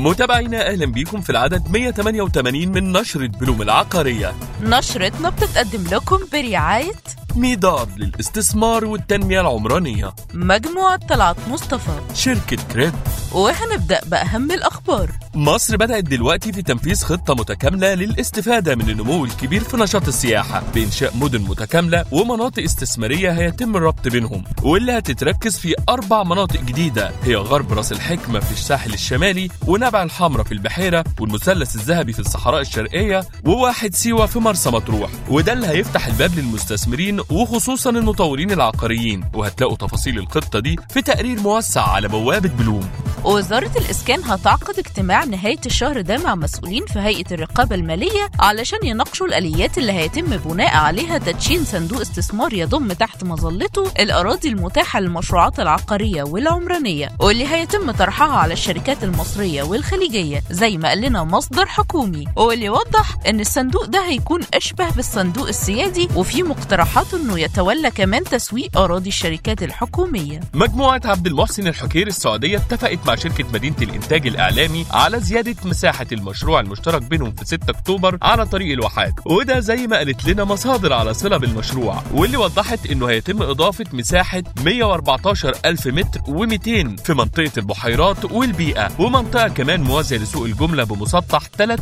متابعينا اهلا بيكم في العدد 188 من نشرة بلوم العقارية نشرتنا بتتقدم لكم برعاية ميدار للاستثمار والتنمية العمرانية مجموعة طلعت مصطفى شركة كريد وهنبدأ بأهم الأخبار مصر بدأت دلوقتي في تنفيذ خطة متكاملة للاستفادة من النمو الكبير في نشاط السياحة بإنشاء مدن متكاملة ومناطق استثمارية هيتم الربط بينهم واللي هتتركز في أربع مناطق جديدة هي غرب راس الحكمة في الساحل الشمالي ونبع الحمراء في البحيرة والمثلث الذهبي في الصحراء الشرقية وواحد سيوة في مرسى مطروح وده اللي هيفتح الباب للمستثمرين وخصوصا المطورين العقاريين وهتلاقوا تفاصيل الخطة دي في تقرير موسع على بوابة بلوم وزارة الإسكان هتعقد اجتماع نهاية الشهر ده مع مسؤولين في هيئة الرقابة المالية علشان يناقشوا الآليات اللي هيتم بناء عليها تدشين صندوق استثمار يضم تحت مظلته الأراضي المتاحة للمشروعات العقارية والعمرانية واللي هيتم طرحها على الشركات المصرية والخليجية زي ما قال لنا مصدر حكومي واللي وضح إن الصندوق ده هيكون أشبه بالصندوق السيادي وفي مقترحات إنه يتولى كمان تسويق أراضي الشركات الحكومية مجموعة عبد المحسن الحكير السعودية اتفقت مع شركة مدينة الإنتاج الإعلامي على زيادة مساحة المشروع المشترك بينهم في 6 أكتوبر على طريق الواحات وده زي ما قالت لنا مصادر على صلة بالمشروع واللي وضحت إنه هيتم إضافة مساحة 114 ألف متر و200 في منطقة البحيرات والبيئة ومنطقة كمان موازية لسوق الجملة بمسطح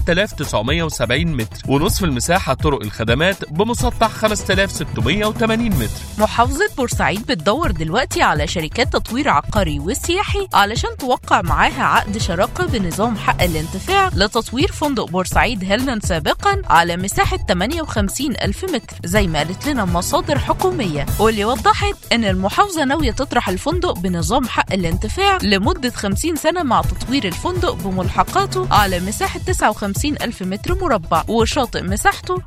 3970 متر ونصف المساحة طرق الخدمات بمسطح 5680 متر محافظة بورسعيد بتدور دلوقتي على شركات تطوير عقاري وسياحي علشان توقع معاها عقد شراكة بنظام حق الانتفاع لتطوير فندق بورسعيد هيلنان سابقا على مساحة 58 ألف متر زي ما قالت لنا مصادر حكومية واللي وضحت إن المحافظة ناوية تطرح الفندق بنظام حق الانتفاع لمدة 50 سنة مع تطوير الفندق بملحقاته على مساحة 59 ألف متر مربع وشاطئ مساحته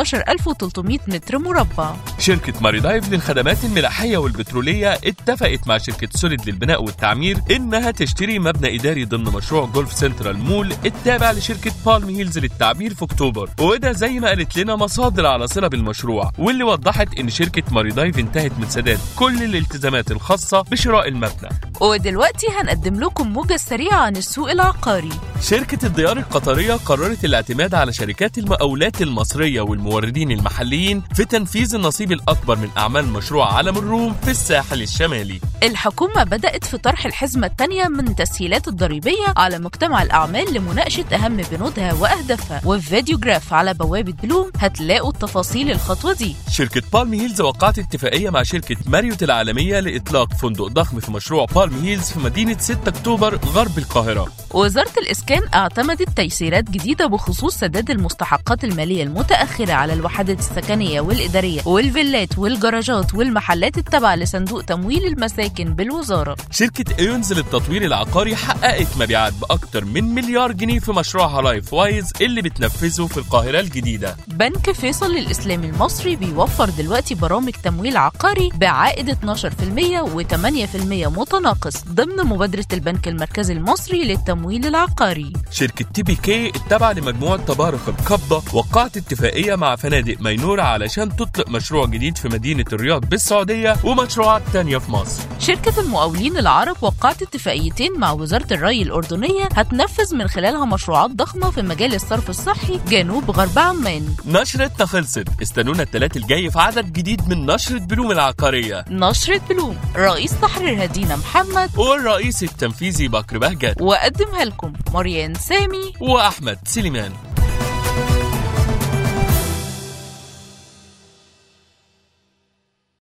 14300 متر مربع شركة ماريدايف للخدمات الملاحية والبترولية اتفقت مع شركة سوليد للبناء والتعمير إنها تشتري مبنى إداري ضمن مشروع جولف سنترال مول التابع لشركة بالم هيلز للتعبير في أكتوبر وده زي ما قالت لنا مصادر على صلة بالمشروع واللي وضحت إن شركة ماريدايف انتهت من سداد كل الالتزامات الخاصة بشراء المبنى ودلوقتي هنقدم لكم موجة سريعة عن السوق العقاري شركة الديار القطرية قررت الاعتماد على شركات المقاولات المصرية والموردين المحليين في تنفيذ النصيب الأكبر من أعمال مشروع علم الروم في الساحل الشمالي الحكومة بدأت في طرح الحزمة الثانية من التسهيلات الضريبية على مجتمع الأعمال لمناقشة أهم بنودها وأهدافها وفي فيديو جراف على بوابة بلوم هتلاقوا التفاصيل الخطوة دي شركة بالم هيلز وقعت اتفاقية مع شركة ماريوت العالمية لإطلاق فندق ضخم في مشروع بالم هيلز في مدينة 6 أكتوبر غرب القاهرة وزارة الإسكان اعتمدت تيسيرات جديدة بخصوص سداد المستحقات المالية المتأخرة على الوحدات السكنية والإدارية والفيلات والجراجات والمحلات التابعة لصندوق تمويل المساكن بالوزارة شركة ايونز للتطوير العقاري حققت مبيعات بأكتر من مليار جنيه في مشروعها لايف وايز اللي بتنفذه في القاهرة الجديدة بنك فيصل الإسلامي المصري بيوفر دلوقتي برامج تمويل عقاري بعائد 12% و8% متناقص ضمن مبادرة البنك المركزي المصري للتمويل العقاري شركة تي بي كي التابعة لمجموعة تبارك القبضة وقعت اتفاقية مع فنادق مينورة علشان تطلق مشروع جديد في مدينة الرياض بالسعودية ومشروعات تانية في مصر شركة المقاولين العرب وقعت اتفاقيتين مع وزارة الري الأردنية هتنفذ من خلالها مشروعات ضخمة في مجال الصرف الصحي جنوب غرب عمان نشرتنا خلصت استنونا التلات الجاي في عدد جديد من نشرة بلوم العقارية نشرة بلوم رئيس تحرير هدينا محمد والرئيس التنفيذي بكر بهجت وأقدمها لكم مريان سامي وأحمد سليمان